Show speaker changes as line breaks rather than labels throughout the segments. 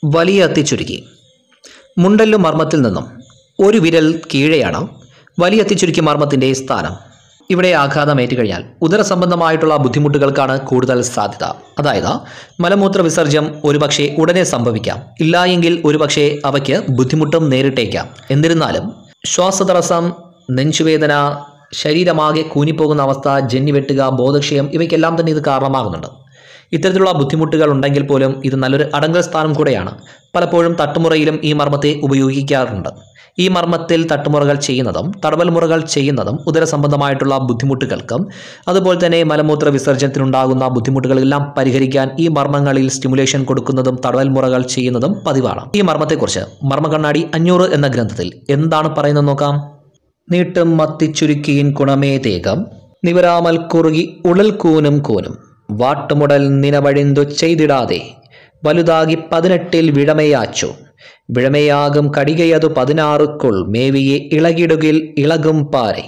വലിയ അത്തിച്ചുരുക്കി മുണ്ടല്ലു മർമ്മത്തിൽ നിന്നും ഒരു വിരൽ കീഴെയാണ് വലിയ അത്തിച്ചുരുക്കി മർമ്മത്തിൻ്റെ സ്ഥാനം ഇവിടെ ആഘാതം ഏറ്റുകഴിഞ്ഞാൽ ഉദരസംബന്ധമായിട്ടുള്ള ബുദ്ധിമുട്ടുകൾക്കാണ് കൂടുതൽ സാധ്യത അതായത് മലമൂത്ര വിസർജ്യം ഒരുപക്ഷെ ഉടനെ സംഭവിക്കാം ഇല്ലായെങ്കിൽ ഒരുപക്ഷെ അവയ്ക്ക് ബുദ്ധിമുട്ടും നേരിട്ടേക്കാം എന്നിരുന്നാലും ശ്വാസതടസ്സം നെഞ്ചുവേദന ശരീരമാകെ കൂനിപ്പോകുന്ന അവസ്ഥ ജന്നി ബോധക്ഷയം ഇവയ്ക്കെല്ലാം തന്നെ ഇത് കാരണമാകുന്നുണ്ട് ഇത്തരത്തിലുള്ള ബുദ്ധിമുട്ടുകൾ ഉണ്ടെങ്കിൽ പോലും ഇത് നല്ലൊരു അടങ്കൽ സ്ഥാനം കൂടെയാണ് പലപ്പോഴും തട്ടുമുറയിലും ഈ മർമ്മത്തെ ഉപയോഗിക്കാറുണ്ട് ഈ മർമ്മത്തിൽ തട്ടുമുറകൾ ചെയ്യുന്നതും തടവൽ മുറകൾ ചെയ്യുന്നതും ഉദരസംബന്ധമായിട്ടുള്ള ബുദ്ധിമുട്ടുകൾക്കും അതുപോലെ തന്നെ മലമൂത്ര വിസർജനത്തിനുണ്ടാകുന്ന ബുദ്ധിമുട്ടുകളെല്ലാം പരിഹരിക്കാൻ ഈ മർമ്മങ്ങളിൽ സ്റ്റിമുലേഷൻ കൊടുക്കുന്നതും തടവൽ മുറകൾ ചെയ്യുന്നതും പതിവാണ് ഈ മർമ്മത്തെക്കുറിച്ച് മർമ്മകണ്ണാടി അഞ്ഞൂറ് എന്ന ഗ്രന്ഥത്തിൽ എന്താണ് പറയുന്നത് നോക്കാം നീട്ടും മത്തിച്ചുരുക്കിയിൻ കുണമേ തേകം നിവരാമൽ കുറുകി ഉടൽ കൂനും കൂനും വാട്ടുമുടൽ നിനവഴിന്തു ചെയ്തിടാതെ വലുതാകി പതിനെട്ടിൽ വിഴമയാച്ചു വിഴമയാകും കടികയതു പതിനാറുക്കുൾ മേവിയെ ഇളകിടുകിൽ ഇളകും പാരെ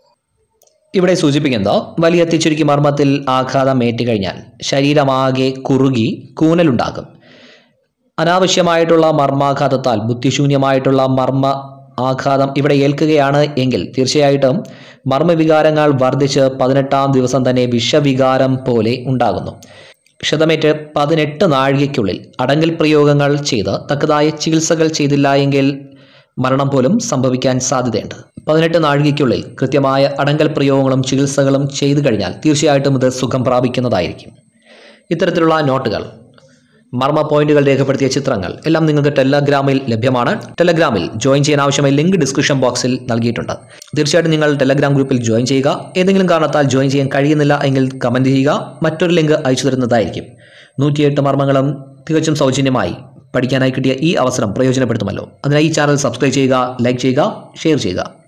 ഇവിടെ സൂചിപ്പിക്കുന്നത് വലിയ തിച്ചുരുക്കി മർമ്മത്തിൽ ആഘാതം ഏറ്റുകഴിഞ്ഞാൽ ശരീരമാകെ കുറുകി കൂനലുണ്ടാകും അനാവശ്യമായിട്ടുള്ള മർമാഘാതത്താൽ ബുദ്ധിശൂന്യമായിട്ടുള്ള മർമ്മ ആഘാതം ഇവിടെ ഏൽക്കുകയാണ് എങ്കിൽ തീർച്ചയായിട്ടും മർമ്മവികാരങ്ങൾ വർദ്ധിച്ച് പതിനെട്ടാം ദിവസം തന്നെ വിഷവികാരം പോലെ ഉണ്ടാകുന്നു ക്ഷതമേറ്റ് പതിനെട്ട് നാഴികയ്ക്കുള്ളിൽ അടങ്കൽ പ്രയോഗങ്ങൾ ചെയ്ത് തക്കതായ ചികിത്സകൾ ചെയ്തില്ല എങ്കിൽ മരണം പോലും സംഭവിക്കാൻ സാധ്യതയുണ്ട് പതിനെട്ട് നാഴികയ്ക്കുള്ളിൽ കൃത്യമായ അടങ്കൽ പ്രയോഗങ്ങളും ചികിത്സകളും ചെയ്തു കഴിഞ്ഞാൽ തീർച്ചയായിട്ടും ഇത് സുഖം പ്രാപിക്കുന്നതായിരിക്കും ഇത്തരത്തിലുള്ള നോട്ടുകൾ മർമ്മ പോയിന്റുകൾ രേഖപ്പെടുത്തിയ ചിത്രങ്ങൾ എല്ലാം നിങ്ങൾക്ക് ടെലഗ്രാമിൽ ലഭ്യമാണ് ടെലഗ്രാമിൽ ജോയിൻ ചെയ്യാൻ ആവശ്യമായ ലിങ്ക് ഡിസ്ക്രിപ്ഷൻ ബോക്സിൽ നൽകിയിട്ടുണ്ട് തീർച്ചയായിട്ടും നിങ്ങൾ ടെലഗ്രാം ഗ്രൂപ്പിൽ ജോയിൻ ചെയ്യുക ഏതെങ്കിലും കാരണത്താൽ ജോയിൻ ചെയ്യാൻ കഴിയുന്നില്ല എങ്കിൽ കമൻറ്റ് ചെയ്യുക മറ്റൊരു ലിങ്ക് അയച്ചു തരുന്നതായിരിക്കും നൂറ്റിയെട്ട് മർമ്മങ്ങളും തികച്ചും സൗജന്യമായി പഠിക്കാനായി കിട്ടിയ ഈ അവസരം പ്രയോജനപ്പെടുത്തുമല്ലോ അതിനായി ഈ ചാനൽ സബ്സ്ക്രൈബ് ചെയ്യുക ലൈക്ക് ചെയ്യുക ഷെയർ ചെയ്യുക